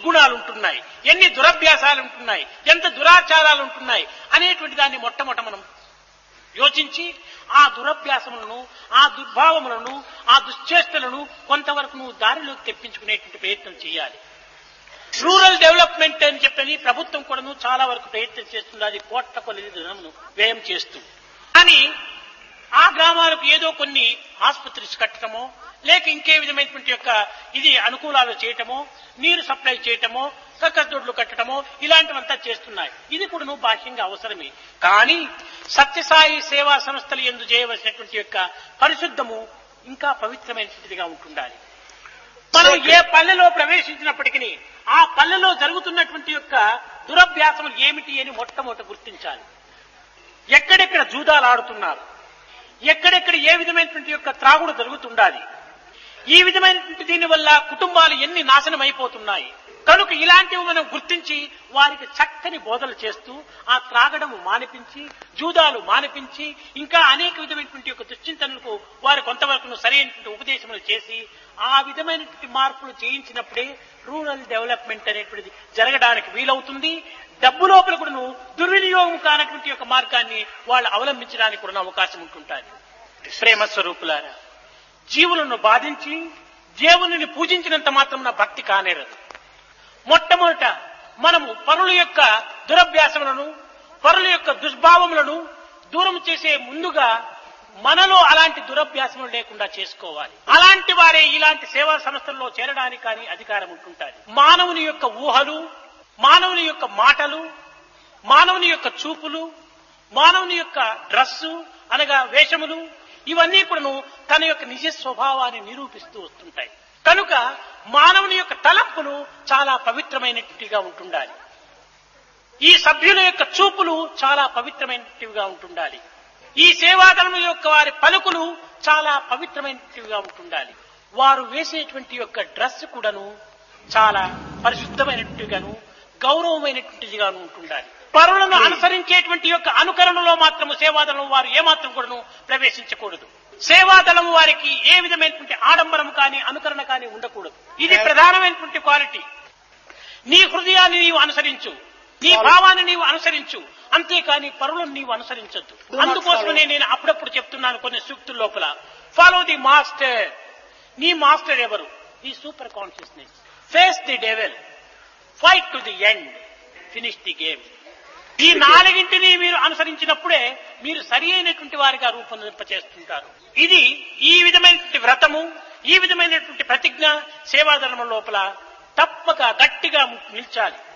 దుర్గుణాలు ఉంటున్నాయి ఎన్ని దురభ్యాసాలు ఉంటున్నాయి ఎంత దురాచారాలు ఉంటున్నాయి అనేటువంటి దాన్ని మొట్టమొదట మనం యోచించి ఆ దురభ్యాసములను ఆ దుర్భావములను ఆ దుశ్చేష్టలను కొంతవరకు నువ్వు దారిలోకి తెప్పించుకునేటువంటి ప్రయత్నం చేయాలి రూరల్ డెవలప్మెంట్ అని చెప్పని ప్రభుత్వం కూడాను చాలా వరకు ప్రయత్నం చేస్తుంది అది కోట్ల కొద్ది ధనమును వ్యయం చేస్తూ కానీ ఆ గ్రామాలకు ఏదో కొన్ని ఆసుపత్రిస్ కట్టడమో లేక ఇంకే విధమైనటువంటి యొక్క ఇది అనుకూలాలు చేయటమో నీరు సప్లై చేయటమో కక్కదొడ్లు కట్టడమో ఇలాంటివంతా చేస్తున్నాయి ఇది కూడా నువ్వు బాహ్యంగా అవసరమే కానీ సత్యసాయి సేవా సంస్థలు ఎందు చేయవలసినటువంటి యొక్క పరిశుద్ధము ఇంకా పవిత్రమైనటువంటిదిగా ఉంటుండాలి మనం ఏ పల్లెలో ప్రవేశించినప్పటికీ ఆ పల్లెలో జరుగుతున్నటువంటి యొక్క దురభ్యాసములు ఏమిటి అని మొట్టమొదట గుర్తించాలి ఎక్కడెక్కడ జూదాలు ఆడుతున్నారు ఎక్కడెక్కడ ఏ విధమైనటువంటి యొక్క త్రాగుడు జరుగుతుండాలి ఈ విధమైనటువంటి దీని వల్ల కుటుంబాలు ఎన్ని నాశనం అయిపోతున్నాయి కనుక ఇలాంటివి మనం గుర్తించి వారికి చక్కని బోధలు చేస్తూ ఆ త్రాగడము మానిపించి జూదాలు మానిపించి ఇంకా అనేక విధమైనటువంటి యొక్క దుశ్చింతనలకు వారు కొంతవరకు సరైనటువంటి ఉపదేశములు చేసి ఆ విధమైనటువంటి మార్పులు చేయించినప్పుడే రూరల్ డెవలప్మెంట్ అనేటువంటిది జరగడానికి వీలవుతుంది డబ్బు లోపల కూడాను దుర్వినియోగం కానటువంటి యొక్క మార్గాన్ని వాళ్ళు అవలంబించడానికి కూడా అవకాశం ఉంటుంటారు ప్రేమ స్వరూపులారా జీవులను బాధించి దేవుని పూజించినంత మాత్రం నా భక్తి కానేరదు మొట్టమొదట మనము పరుల యొక్క దురభ్యాసములను పరుల యొక్క దుష్భావములను దూరం చేసే ముందుగా మనలో అలాంటి దురభ్యాసములు లేకుండా చేసుకోవాలి అలాంటి వారే ఇలాంటి సేవా సంస్థల్లో చేరడానికి కానీ అధికారం ఉంటుంటారు మానవుని యొక్క ఊహలు మానవుని యొక్క మాటలు మానవుని యొక్క చూపులు మానవుని యొక్క డ్రస్సు అనగా వేషములు ఇవన్నీ కూడాను తన యొక్క నిజ స్వభావాన్ని నిరూపిస్తూ వస్తుంటాయి కనుక మానవుని యొక్క తలంపులు చాలా పవిత్రమైనట్టుగా ఉంటుండాలి ఈ సభ్యుల యొక్క చూపులు చాలా పవిత్రమైనట్టుగా ఉంటుండాలి ఈ సేవాదళం యొక్క వారి పలుకులు చాలా పవిత్రమైనట్టుగా ఉంటుండాలి వారు వేసేటువంటి యొక్క డ్రెస్ కూడాను చాలా పరిశుద్ధమైనట్టుగాను గౌరవమైనటువంటిదిగాను ఉంటుండాలి పరులను అనుసరించేటువంటి యొక్క అనుకరణలో మాత్రము సేవాదళం వారు ఏమాత్రం కూడాను ప్రవేశించకూడదు సేవాదళం వారికి ఏ విధమైనటువంటి ఆడంబరం కానీ అనుకరణ కానీ ఉండకూడదు ఇది ప్రధానమైనటువంటి క్వాలిటీ నీ హృదయాన్ని నీవు అనుసరించు నీ భావాన్ని నీవు అనుసరించు అంతేకాని పరులను నీవు అనుసరించొద్దు అందుకోసమనే నేను అప్పుడప్పుడు చెప్తున్నాను కొన్ని సూక్తుల లోపల ఫాలో ది మాస్టర్ నీ మాస్టర్ ఎవరు నీ super consciousness face the devil fight to the end finish the game ఈ నాలుగింటిని మీరు అనుసరించినప్పుడే మీరు సరి అయినటువంటి వారిగా రూపొందింపచేస్తుంటారు ఇది ఈ విధమైనటువంటి వ్రతము ఈ విధమైనటువంటి ప్రతిజ్ఞ సేవాధర్మం లోపల తప్పక గట్టిగా నిల్చాలి